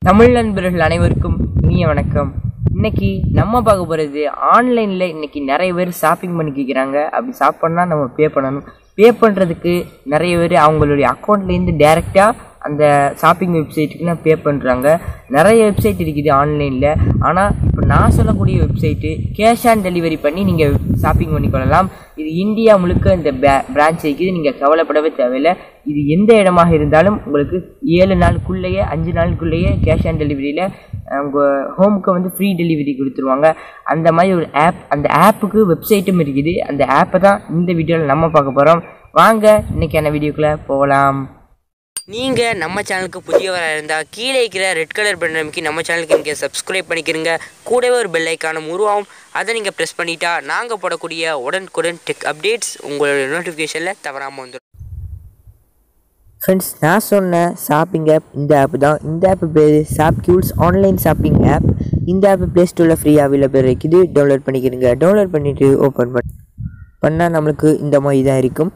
தமிழ் நண்பர்கள் அனைவருக்கும் இனிய வணக்கம் இன்னைக்கு நம்ம பார்க்க போகிறது ஆன்லைனில் இன்னைக்கு நிறைய பேர் ஷாப்பிங் பண்ணி கேட்குறாங்க அப்படி ஷாப் நம்ம பே பண்ணணும் பே பண்ணுறதுக்கு நிறைய பேர் அவங்களுடைய அக்கௌண்ட்லேருந்து டேரெக்டாக அந்த ஷாப்பிங் வெப்சைட்டுக்கு பே பண்ணுறாங்க நிறைய வெப்சைட் இருக்குது ஆன்லைனில் ஆனால் இப்போ நான் சொல்லக்கூடிய வெப்சைட்டு கேஷ் ஆன் டெலிவரி பண்ணி நீங்கள் ஷாப்பிங் பண்ணிக்கொள்ளலாம் இது இந்தியா முழுக்க இந்த பிரான்ச் இருக்குது நீங்கள் கவலைப்படவே தேவையில்லை இது எந்த இடமாக இருந்தாலும் உங்களுக்கு ஏழு நாளுக்குள்ளேயே அஞ்சு நாளுக்குள்ளேயே கேஷ் ஆன் டெலிவரியில் உங்கள் ஹோமுக்கு வந்து ஃப்ரீ டெலிவரி கொடுத்துருவாங்க அந்த மாதிரி ஒரு ஆப் அந்த ஆப்புக்கு வெப்சைட்டும் இருக்குது அந்த ஆப்பை தான் இந்த வீடியோவில் நம்ம பார்க்க போகிறோம் வாங்க இன்னைக்கான வீடியோக்குள்ளே போகலாம் நீங்கள் நம்ம சேனலுக்கு புதியவராக இருந்தால் கீழே இருக்கிற ரெட் கலர் பட்டன் அமைக்கி நம்ம சேனலுக்கு நீங்கள் சப்ஸ்கிரைப் பண்ணிக்கிறங்க கூடவே ஒரு பெல் ஐக்கானும் உருவாகும் அதை நீங்கள் ப்ரெஸ் பண்ணிட்டா நாங்கள் போடக்கூடிய உடனுக்குடன் டெக் அப்டேட்ஸ் உங்களோட நோட்டிஃபிகேஷனில் தவறாமல் வந்துடும் ஃப்ரெண்ட்ஸ் நான் சொன்ன ஷாப்பிங் ஆப் இந்த ஆப் தான் இந்த ஆப் பேர் ஷாப் கியூல்ஸ் ஆன்லைன் ஷாப்பிங் ஆப் இந்த ஆப் ப்ளே ஸ்டோரில் ஃப்ரீ அவைலபிள் இருக்குது டவுன்லோட் பண்ணிக்கிறங்க டவுன்லோட் பண்ணிவிட்டு ஓப்பன் பண்ண பண்ணால் நம்மளுக்கு இந்த மாதிரி தான் இருக்கும்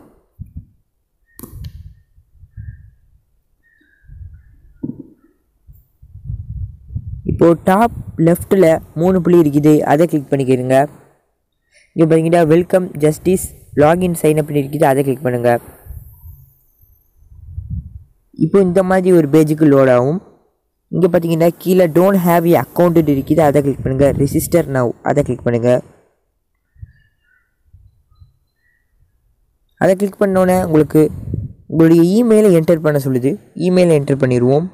இப்போது டாப் லெஃப்ட்டில் மூணு புள்ளி இருக்குது அதை கிளிக் பண்ணிக்கிறங்க இங்கே பார்த்தீங்கன்னா வெல்கம் ஜஸ்டிஸ் லாகின் சைன் அப் இருக்குது அதை கிளிக் பண்ணுங்கள் இப்போ இந்த மாதிரி ஒரு பேஜுக்கு லோட் ஆகும் இங்கே பார்த்தீங்கன்னா கீழே டோன்ட் ஹேவ் ஏ அக்கௌண்ட் இருக்குது அதை கிளிக் பண்ணுங்கள் ரிஜிஸ்டர் நவ் அதை கிளிக் பண்ணுங்கள் அதை கிளிக் பண்ணோன்னே உங்களுக்கு உங்களுடைய இமெயிலை என்டர் பண்ண சொல்லுது இமெயிலை என்டர் பண்ணிடுவோம்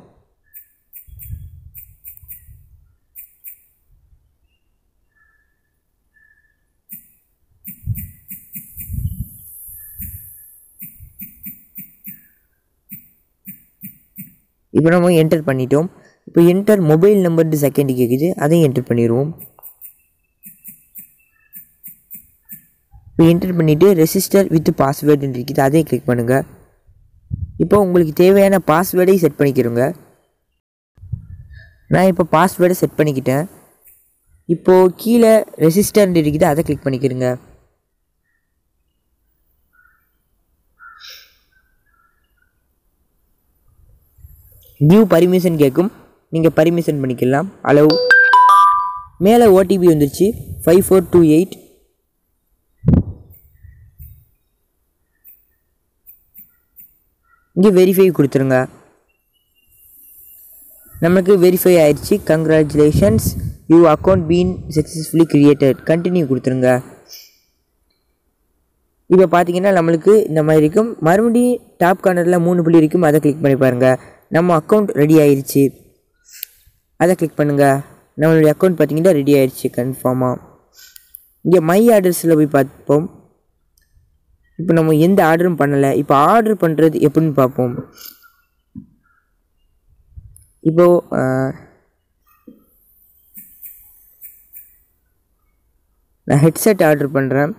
இப்போ நம்ம என்டர் பண்ணிட்டோம் இப்போ என்டர் மொபைல் நம்பர் செகண்ட் கேட்குது அதையும் என்டர் பண்ணிடுவோம் இப்போ என்டர் பண்ணிவிட்டு ரெஜிஸ்டர் வித் பாஸ்வேர்டுன்னு இருக்குது அதையும் கிளிக் பண்ணுங்கள் இப்போ உங்களுக்கு தேவையான பாஸ்வேர்டையும் செட் பண்ணிக்கிறோங்க நான் இப்போ பாஸ்வேர்டை செட் பண்ணிக்கிட்டேன் இப்போது கீழே ரெஜிஸ்டர்னு இருக்குது அதை கிளிக் பண்ணிக்கிறோங்க நியூ பர்மிஷன் கேட்கும் நீங்கள் பர்மிஷன் பண்ணிக்கலாம் அளவு மேலே ஓடிபி வந்துருச்சு ஃபைவ் ஃபோர் டூ எயிட் இங்கே வெரிஃபை கொடுத்துருங்க நம்மளுக்கு வெரிஃபை ஆயிடுச்சு congratulations you account been successfully created continue கொடுத்துருங்க இப்போ பார்த்தீங்கன்னா நம்மளுக்கு இந்த மாதிரி இருக்கும் மறுபடியும் டாப் கார்னரில் மூணு புள்ளி இருக்கும் அதை கிளிக் பண்ணி பாருங்கள் நம்ம அக்கௌண்ட் ரெடி ஆயிடுச்சு அதை கிளிக் பண்ணுங்கள் நம்மளுடைய அக்கௌண்ட் பார்த்தீங்கன்னா ரெடி ஆயிடுச்சு கன்ஃபார்மாக இங்கே மை ஆர்டர்ஸில் போய் பார்ப்போம் இப்போ நம்ம எந்த ஆர்டரும் பண்ணலை இப்போ ஆர்டர் பண்ணுறது எப்படின்னு பார்ப்போம் இப்போது நான் ஹெட்செட் ஆர்டர் பண்ணுறேன்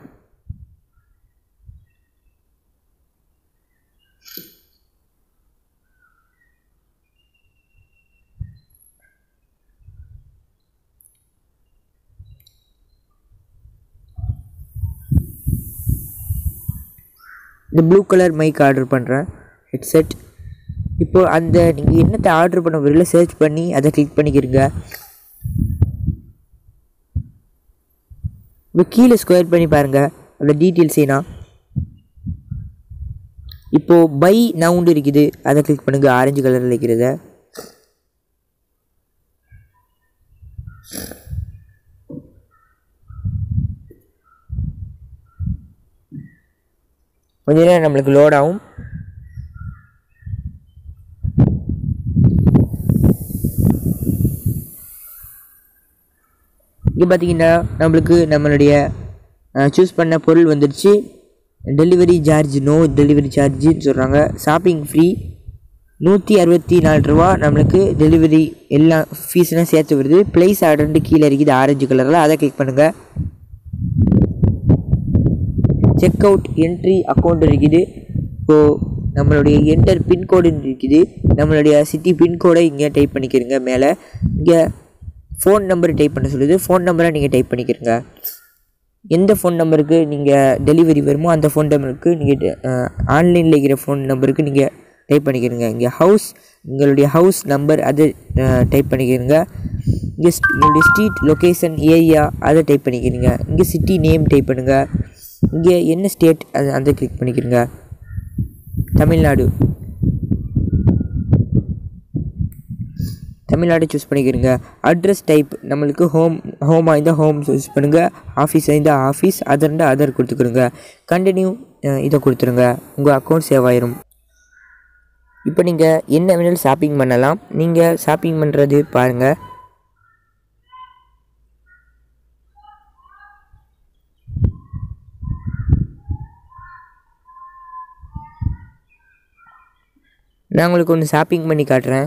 இந்த ப்ளூ கலர் மைக் ஆர்டர் பண்ணுறேன் ஹெட்செட் இப்போது அந்த நீங்கள் என்னத்தை ஆர்டர் பண்ண வரல சர்ச் பண்ணி அதை கிளிக் பண்ணிக்கிறங்க இப்போ கீழே ஸ்கொயர் பண்ணி பாருங்கள் அந்த டீட்டெயில்ஸ் ஏன்னா இப்போது பை நவுண்டு இருக்குது அதை கிளிக் பண்ணுங்கள் ஆரஞ்சு கலரில் இருக்கிறத கொஞ்ச நேரம் நம்மளுக்கு லோட் ஆகும் இங்கே பார்த்தீங்கன்னா நம்மளுக்கு நம்மளுடைய சூஸ் பண்ண பொருள் வந்துடுச்சு டெலிவரி சார்ஜ் நோ டெலிவரி சார்ஜுன்னு சொல்கிறாங்க ஷாப்பிங் ஃப்ரீ நூற்றி அறுபத்தி நாலு ரூபா நம்மளுக்கு டெலிவரி எல்லாம் ஃபீஸ்லாம் சேர்த்து வருது ப்ளேஸ் ஆர்டர்ன்ட்டு கீழே இருக்குது ஆரஞ்சு கலரில் அதை கிளிக் பண்ணுங்கள் செக் அவுட் என்ட்ரி அக்கௌண்ட் இருக்குது இப்போது நம்மளுடைய என்டர் பின்கோடுன்னு இருக்குது நம்மளுடைய சிட்டி பின்கோடை இங்கே டைப் பண்ணிக்கிறங்க மேலே இங்கே ஃபோன் நம்பர் டைப் பண்ண சொல்லுது ஃபோன் நம்பரை நீங்கள் டைப் பண்ணிக்கிறங்க எந்த ஃபோன் நம்பருக்கு நீங்கள் டெலிவரி வருமோ அந்த ஃபோன் நம்பருக்கு நீங்கள் ஆன்லைனில் இருக்கிற ஃபோன் நம்பருக்கு நீங்கள் டைப் பண்ணிக்கிறங்க இங்கே ஹவுஸ் உங்களுடைய ஹவுஸ் நம்பர் அது டைப் பண்ணிக்கிறங்க இங்கே உங்களுடைய ஸ்ட்ரீட் லொக்கேஷன் ஏரியா அதை டைப் பண்ணிக்கிறீங்க இங்கே சிட்டி நேம் டைப் பண்ணுங்கள் இங்கே என்ன ஸ்டேட் அது அந்த கிளிக் பண்ணிக்கிறங்க தமிழ்நாடு தமிழ்நாடு சூஸ் பண்ணிக்கிறங்க அட்ரஸ் டைப் நம்மளுக்கு ஹோம் ஹோமாக இருந்தால் ஹோம் சூஸ் பண்ணுங்கள் ஆஃபீஸ் இருந்தால் ஆஃபீஸ் அதர்ண்டா அதர் கொடுத்துக்கிறோங்க கண்டினியூ இதை கொடுத்துருங்க உங்கள் அக்கௌண்ட் சேவ் ஆயிரும் இப்போ நீங்கள் என்ன வேணாலும் ஷாப்பிங் பண்ணலாம் நீங்கள் ஷாப்பிங் பண்ணுறது பாருங்கள் நான் உங்களுக்கு ஒன்று ஷாப்பிங் பண்ணி காட்டுறேன்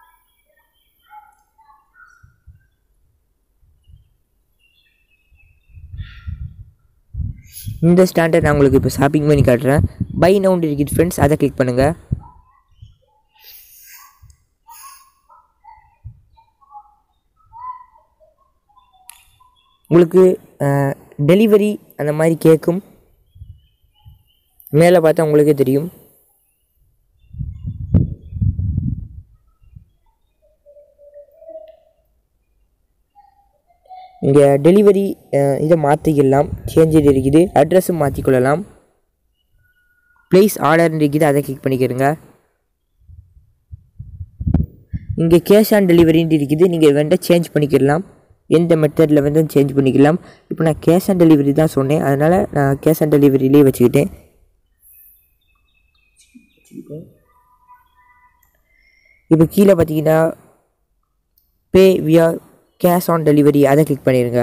இந்த ஸ்டாண்டர்ட் நான் உங்களுக்கு இப்போ ஷாப்பிங் பண்ணி காட்டுறேன் பை நவுண்ட் இருக்குது ஃப்ரெண்ட்ஸ் அதை கிளிக் பண்ணுங்கள் உங்களுக்கு டெலிவரி அந்த மாதிரி கேட்கும் மேலே பார்த்தா உங்களுக்கே தெரியும் இங்கே டெலிவரி இதை மாற்றிக்கலாம் சேஞ்ச் இருக்குது அட்ரஸும் மாற்றிக்கொள்ளலாம் ப்ளேஸ் ஆர்டர் இருக்குது அதை கிளிக் பண்ணிக்கிறங்க இங்கே கேஷ் ஆன் டெலிவரின்னு இருக்குது நீங்கள் வேண்டாம் சேஞ்ச் பண்ணிக்கிடலாம் எந்த மெத்தடில் வந்து சேஞ்ச் பண்ணிக்கலாம் இப்போ நான் கேஷ் ஆன் டெலிவரி தான் சொன்னேன் அதனால் நான் கேஷ் ஆன் டெலிவரியிலே வச்சுக்கிட்டேன் இப்போ கீழே பார்த்தீங்கன்னா pay via cash on delivery அதை கிளிக் பண்ணிடுங்க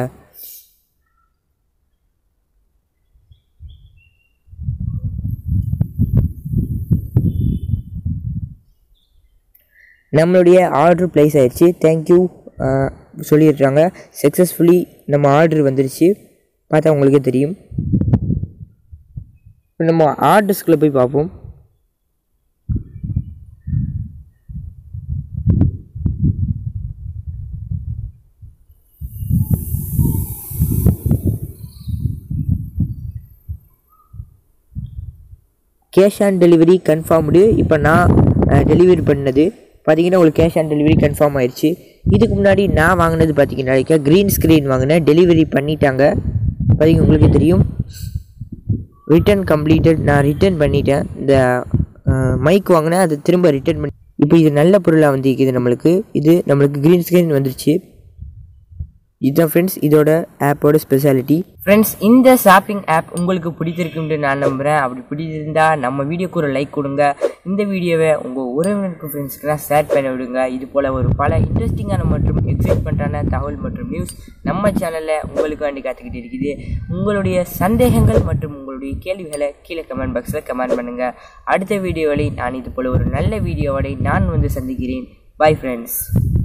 நம்மளுடைய ஆர்டர் ப்ளேஸ் ஆயிடுச்சு தேங்க்யூ சொல்லிடுறாங்க சக்ஸஸ்ஃபுல்லி நம்ம ஆர்டர் வந்துருச்சு பார்த்தா உங்களுக்கே தெரியும் இப்போ நம்ம ஆர்டர்ஸ்குள்ளே போய் பார்ப்போம் கேஷ் ஆன் டெலிவரி கன்ஃபார்ம்டு இப்போ நான் டெலிவரி பண்ணது பார்த்தீங்கன்னா உங்களுக்கு கேஷ் ஆன் டெலிவரி கன்ஃபார்ம் ஆயிடுச்சு இதுக்கு முன்னாடி நான் வாங்கினது பார்த்தீங்கன்னா க்ரீன் ஸ்க்ரீன் வாங்கினேன் டெலிவரி பண்ணிட்டாங்க பார்த்தீங்க உங்களுக்கு தெரியும் ரிட்டர்ன் கம்ப்ளீட்டட் நான் ரிட்டர்ன் பண்ணிட்டேன் இந்த மைக் வாங்கினேன் அது திரும்ப ரிட்டர்ன் பண்ணி இப்போ இது நல்ல பொருளாக வந்திருக்குது நம்மளுக்கு இது நம்மளுக்கு க்ரீன் ஸ்க்ரீன் வந்துருச்சு இதுதான் ஃப்ரெண்ட்ஸ் இதோட ஆப்போட ஸ்பெஷாலிட்டி ஃப்ரெண்ட்ஸ் இந்த ஷாப்பிங் ஆப் உங்களுக்கு பிடித்திருக்குன்னு நான் நம்புகிறேன் அப்படி பிடிச்சிருந்தா நம்ம வீடியோக்கு ஒரு லைக் கொடுங்க இந்த வீடியோவை உங்கள் உறவினருக்கு ஃப்ரெண்ட்ஸ்க்குலாம் ஷேர் பண்ணி விடுங்க இது போல் ஒரு பல இன்ட்ரெஸ்டிங்கான மற்றும் எக்ஸைட்மெண்ட்டான தகவல் மற்றும் நியூஸ் நம்ம சேனலில் உங்களுக்கு வேண்டி காத்துக்கிட்டு இருக்குது உங்களுடைய சந்தேகங்கள் மற்றும் உங்களுடைய கேள்விகளை கீழே கமெண்ட் பாக்ஸில் கமெண்ட் பண்ணுங்கள் அடுத்த வீடியோவில் நான் இது போல் ஒரு நல்ல வீடியோவோட நான் வந்து சந்திக்கிறேன் பை ஃப்ரெண்ட்ஸ்